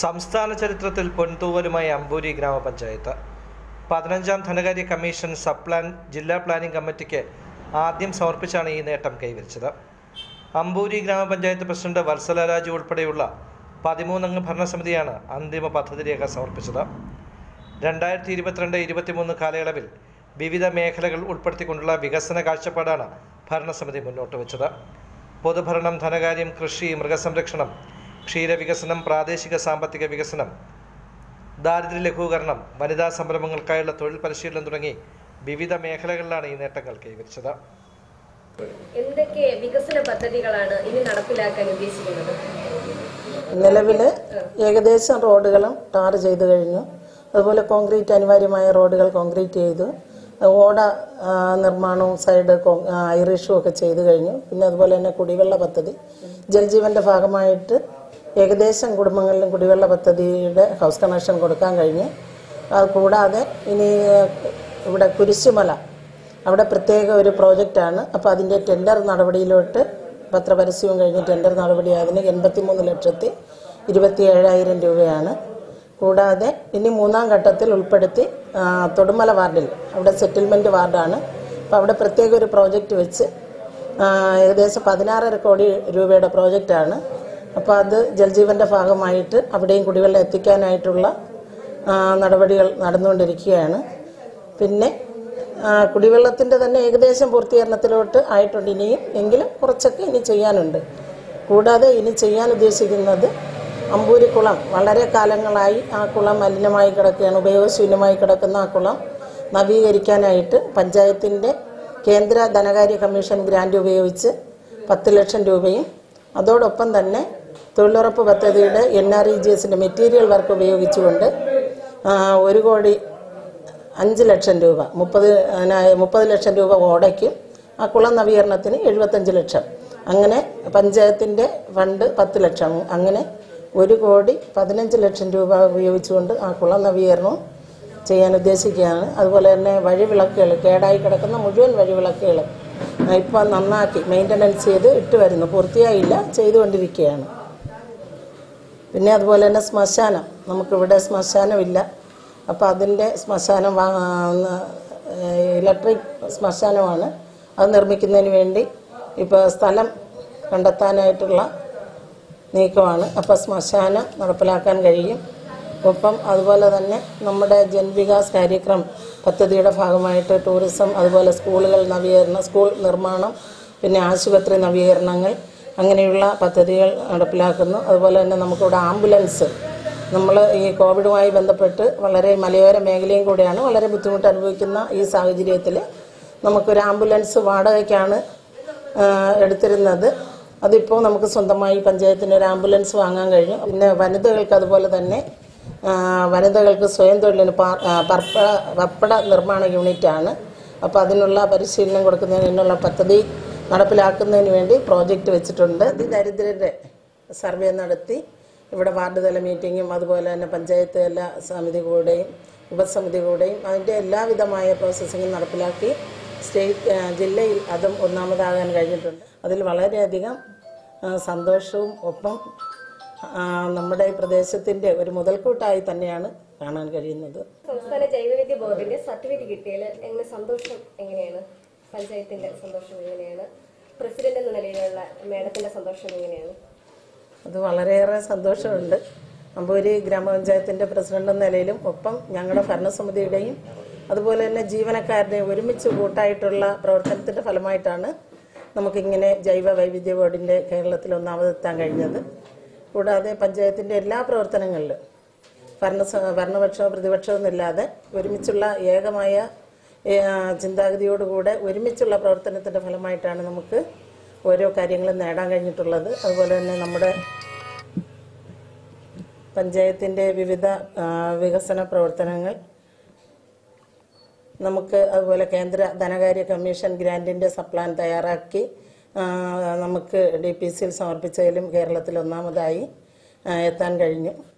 സംസ്ഥാന ചരിത്രത്തിൽ പൊൻതൂവലുമായി അമ്പൂരി ഗ്രാമപഞ്ചായത്ത് പതിനഞ്ചാം ധനകാര്യ കമ്മീഷൻ സബ് പ്ലാൻ ജില്ലാ പ്ലാനിംഗ് കമ്മിറ്റിക്ക് ആദ്യം സമർപ്പിച്ചാണ് ഈ നേട്ടം കൈവരിച്ചത് അമ്പൂരി ഗ്രാമപഞ്ചായത്ത് പ്രസിഡന്റ് വത്സല രാജു ഉൾപ്പെടെയുള്ള പതിമൂന്നംഗ ഭരണസമിതിയാണ് അന്തിമ പദ്ധതി രേഖ സമർപ്പിച്ചത് രണ്ടായിരത്തി ഇരുപത്തിരണ്ട് ഇരുപത്തിമൂന്ന് കാലയളവിൽ വിവിധ മേഖലകൾ ഉൾപ്പെടുത്തിക്കൊണ്ടുള്ള വികസന കാഴ്ചപ്പാടാണ് ഭരണസമിതി മുന്നോട്ട് വെച്ചത് പൊതുഭരണം ധനകാര്യം കൃഷി മൃഗസംരക്ഷണം ക്ഷീരവികസനം പ്രാദേശിക സാമ്പത്തിക വികസനം ദാരിദ്ര്യ ലഘൂകരണം വനിതാ സംരംഭങ്ങൾക്കായുള്ള തൊഴിൽ പരിശീലനം തുടങ്ങി വിവിധ മേഖലകളിലാണ് ഈ നേട്ടങ്ങൾ കൈവരിച്ചത് എന്തൊക്കെ വികസന പദ്ധതികളാണ് ഇനി നടപ്പിലാക്കാൻ ഉദ്ദേശിക്കുന്നത് നിലവിൽ ഏകദേശം റോഡുകളും ടാർ ചെയ്തു കഴിഞ്ഞു അതുപോലെ കോൺക്രീറ്റ് അനിവാര്യമായ റോഡുകൾ കോൺക്രീറ്റ് ചെയ്തു ഓട ആ, നിർമ്മാണവും സൈഡ് കോ- ആ, ഐറിഷും ഒക്കെ ചെയ്തു കഴിഞ്ഞു പിന്നെ അതുപോലെ തന്നെ കുടിവെള്ള പദ്ധതി ജൽജീവന്റെ ഭാഗമായിട്ട് ഏകദേശം കുടുംബങ്ങളിലും കുടിവെള്ള പദ്ധതിയുടെ ഹൗസ് കണക്ഷൻ കൊടുക്കാൻ കഴിഞ്ഞു അത് കൂടാതെ ഇനി ഇവിടെ കുരിശുമല അവിടെ പ്രത്യേക ഒരു പ്രോജക്റ്റാണ് അപ്പോൾ അതിൻ്റെ ടെൻഡർ നടപടിയിലോട്ട് പത്രപരസ്യവും കഴിഞ്ഞ് ടെൻഡർ നടപടി അതിന് എൺപത്തിമൂന്ന് ലക്ഷത്തി ഇരുപത്തി ഏഴായിരം രൂപയാണ് കൂടാതെ ഇനി മൂന്നാം ഘട്ടത്തിൽ ഉൾപ്പെടുത്തി ആ, തൊടുമല വാർഡിൽ അവിടെ സെറ്റിൽമെൻറ്റ് വാർഡാണ് അപ്പോൾ അവിടെ പ്രത്യേക ഒരു പ്രോജക്റ്റ് വെച്ച് ആ, ഏകദേശം പതിനാറര കോടി രൂപയുടെ പ്രോജക്റ്റാണ് അപ്പോൾ അത് ജൽജീവൻ്റെ ഭാഗമായിട്ട് അവിടെയും കുടിവെള്ളം എത്തിക്കാനായിട്ടുള്ള ആ, നടപടികൾ നടന്നുകൊണ്ടിരിക്കുകയാണ് പിന്നെ ആ, കുടിവെള്ളത്തിൻ്റെ തന്നെ ഏകദേശം പൂർത്തീകരണത്തിലോട്ട് ആയിട്ടുണ്ട് ഇനിയും എങ്കിലും കുറച്ചൊക്കെ ഇനി ചെയ്യാനുണ്ട് കൂടാതെ ഇനി ചെയ്യാൻ ഉദ്ദേശിക്കുന്നത് അമ്പൂരി കുളം വളരെ കാലങ്ങളായി ആ കുളം മലിനമായി കിടക്കുകയാണ് ഉപയോഗശൂന്യമായി കിടക്കുന്ന ആ കുളം നവീകരിക്കാനായിട്ട് പഞ്ചായത്തിൻ്റെ കേന്ദ്ര ധനകാര്യ കമ്മീഷൻ ഗ്രാൻഡ് ഉപയോഗിച്ച് പത്ത് ലക്ഷം രൂപയും അതോടൊപ്പം തന്നെ തൊഴിലുറപ്പ് പദ്ധതിയുടെ എൻ ആർ ഇ ജി എസിൻ്റെ മെറ്റീരിയൽ വർക്ക് ഉപയോഗിച്ചുകൊണ്ട് ആ, ഒരു കോടി അഞ്ച് ലക്ഷം രൂപ മുപ്പത് മുപ്പത് ലക്ഷം രൂപ ഓടയ്ക്കും ആ കുളം നവീകരണത്തിന് എഴുപത്തഞ്ച് ലക്ഷം അങ്ങനെ പഞ്ചായത്തിൻ്റെ ഫണ്ട് പത്ത് ലക്ഷം അങ്ങനെ ഒരു കോടി പതിനഞ്ച് ലക്ഷം രൂപ ഉപയോഗിച്ചുകൊണ്ട് ആ കുളം നവീകരണവും ചെയ്യാൻ ഉദ്ദേശിക്കുകയാണ് അതുപോലെ തന്നെ വഴിവിളക്കുകൾ കേടായി കിടക്കുന്ന മുഴുവൻ വഴിവിളക്കുകൾ ഇപ്പോൾ നന്നാക്കി മെയിൻ്റനൻസ് ചെയ്ത് ഇട്ട് വരുന്നു പൂർത്തിയായില്ല ചെയ്തുകൊണ്ടിരിക്കുകയാണ് പിന്നെ അതുപോലെ തന്നെ ശ്മശാനം നമുക്കിവിടെ ശ്മശാനമില്ല അപ്പോൾ അതിൻ്റെ ശ്മശാനം വാ ഇലക്ട്രിക് ശ്മശാനമാണ് അത് നിർമ്മിക്കുന്നതിന് വേണ്ടി ഇപ്പോൾ സ്ഥലം കണ്ടെത്താനായിട്ടുള്ള നീക്കമാണ് അപ്പോൾ ശ്മശാനം നടപ്പിലാക്കാൻ കഴിയും ഒപ്പം അതുപോലെ തന്നെ നമ്മുടെ ജൻവികാസ് കാര്യക്രം പദ്ധതിയുടെ ഭാഗമായിട്ട് ടൂറിസം അതുപോലെ സ്കൂളുകൾ നവീകരണം സ്കൂൾ നിർമ്മാണം പിന്നെ ആശുപത്രി നവീകരണങ്ങൾ അങ്ങനെയുള്ള പദ്ധതികൾ നടപ്പിലാക്കുന്നു അതുപോലെ തന്നെ നമുക്കിവിടെ ആംബുലൻസ് നമ്മൾ ഈ കോവിഡുമായി ബന്ധപ്പെട്ട് വളരെ മലയോര മേഖലയും കൂടെയാണ് വളരെ ബുദ്ധിമുട്ട് അനുഭവിക്കുന്ന ഈ സാഹചര്യത്തിൽ നമുക്കൊരു ആംബുലൻസ് വാടകയ്ക്കാണ് ആ, എടുത്തിരുന്നത് അതിപ്പോൾ നമുക്ക് സ്വന്തമായി പഞ്ചായത്തിന് ഒരു ആംബുലൻസ് വാങ്ങാൻ കഴിഞ്ഞു പിന്നെ വനിതകൾക്ക് അതുപോലെ തന്നെ ആ, വനിതകൾക്ക് സ്വയം തൊഴിലിന് പാ- ആ, പർപ്പട പപ്പട നിർമ്മാണ യൂണിറ്റാണ് അപ്പോൾ അതിനുള്ള പരിശീലനം കൊടുക്കുന്നതിനുള്ള പദ്ധതി നടപ്പിലാക്കുന്നതിന് വേണ്ടി പ്രോജക്റ്റ് വെച്ചിട്ടുണ്ട് അതിദരിദ്രരുടെ സർവേ നടത്തി ഇവിടെ വാർഡ് തല മീറ്റിങ്ങും അതുപോലെ തന്നെ പഞ്ചായത്ത് തല സമിതി കൂടെയും ഉപസമിതി കൂടെയും അതിൻ്റെ എല്ലാവിധമായ പ്രോസസ്സിങ്ങും നടപ്പിലാക്കി സ്റ്റേറ്റ് ആ, ജില്ലയിൽ അതും ഒന്നാമതാകാൻ കഴിഞ്ഞിട്ടുണ്ട് അതിൽ വളരെയധികം ആ, സന്തോഷവും ഒപ്പം ആ, നമ്മുടെ ഈ പ്രദേശത്തിൻ്റെ ഒരു മുതൽക്കൂട്ടായി തന്നെയാണ് കാണാൻ കഴിയുന്നത് സംസ്ഥാന ജൈവവിദ്യ ബോർഡിന്റെ സർട്ടിഫിക്കറ്റ് കിട്ടിയതിൽ എങ്ങനെ സന്തോഷം എങ്ങനെയാണ് പഞ്ചായത്തിന്റെ സന്തോഷം എങ്ങനെയാണ് പ്രസിഡന്റ് എന്ന നിലയിലുള്ള മേഡത്തിന്റെ സന്തോഷം എങ്ങനെയാണ് അത് വളരെയേറെ സന്തോഷമുണ്ട് അമ്പൂരി ഗ്രാമപഞ്ചായത്തിൻ്റെ പ്രസിഡന്റ് എന്ന നിലയിലും ഒപ്പം ഞങ്ങളുടെ ഭരണസമിതിയുടെയും അതുപോലെ തന്നെ ജീവനക്കാരുടെയും ഒരുമിച്ച് കൂട്ടായിട്ടുള്ള പ്രവർത്തനത്തിൻ്റെ ഫലമായിട്ടാണ് നമുക്കിങ്ങനെ ജൈവ വൈവിധ്യ ബോർഡിൻ്റെ കേരളത്തിൽ ഒന്നാമതെത്താൻ കഴിഞ്ഞത് കൂടാതെ പഞ്ചായത്തിൻ്റെ എല്ലാ പ്രവർത്തനങ്ങളിലും ഭരണ ഭരണപക്ഷമോ പ്രതിപക്ഷമോ എന്നില്ലാതെ ഒരുമിച്ചുള്ള ഏകമായ ഏ, ആ, ചിന്താഗതിയോടുകൂടെ ഒരുമിച്ചുള്ള പ്രവർത്തനത്തിൻ്റെ ഫലമായിട്ടാണ് നമുക്ക് ഓരോ കാര്യങ്ങളും നേടാൻ കഴിഞ്ഞിട്ടുള്ളത് അതുപോലെ തന്നെ നമ്മുടെ പഞ്ചായത്തിൻ്റെ വിവിധ ആ, വികസന പ്രവർത്തനങ്ങൾ നമുക്ക് അതുപോലെ കേന്ദ്ര ധനകാര്യ കമ്മീഷൻ ഗ്രാൻറ്റിൻ്റെ സപ്ലാൻ തയ്യാറാക്കി ആ, നമുക്ക് ഡി പി സിയിൽ സമർപ്പിച്ചതിലും കേരളത്തിൽ ഒന്നാമതായി ആ, എത്താൻ കഴിഞ്ഞു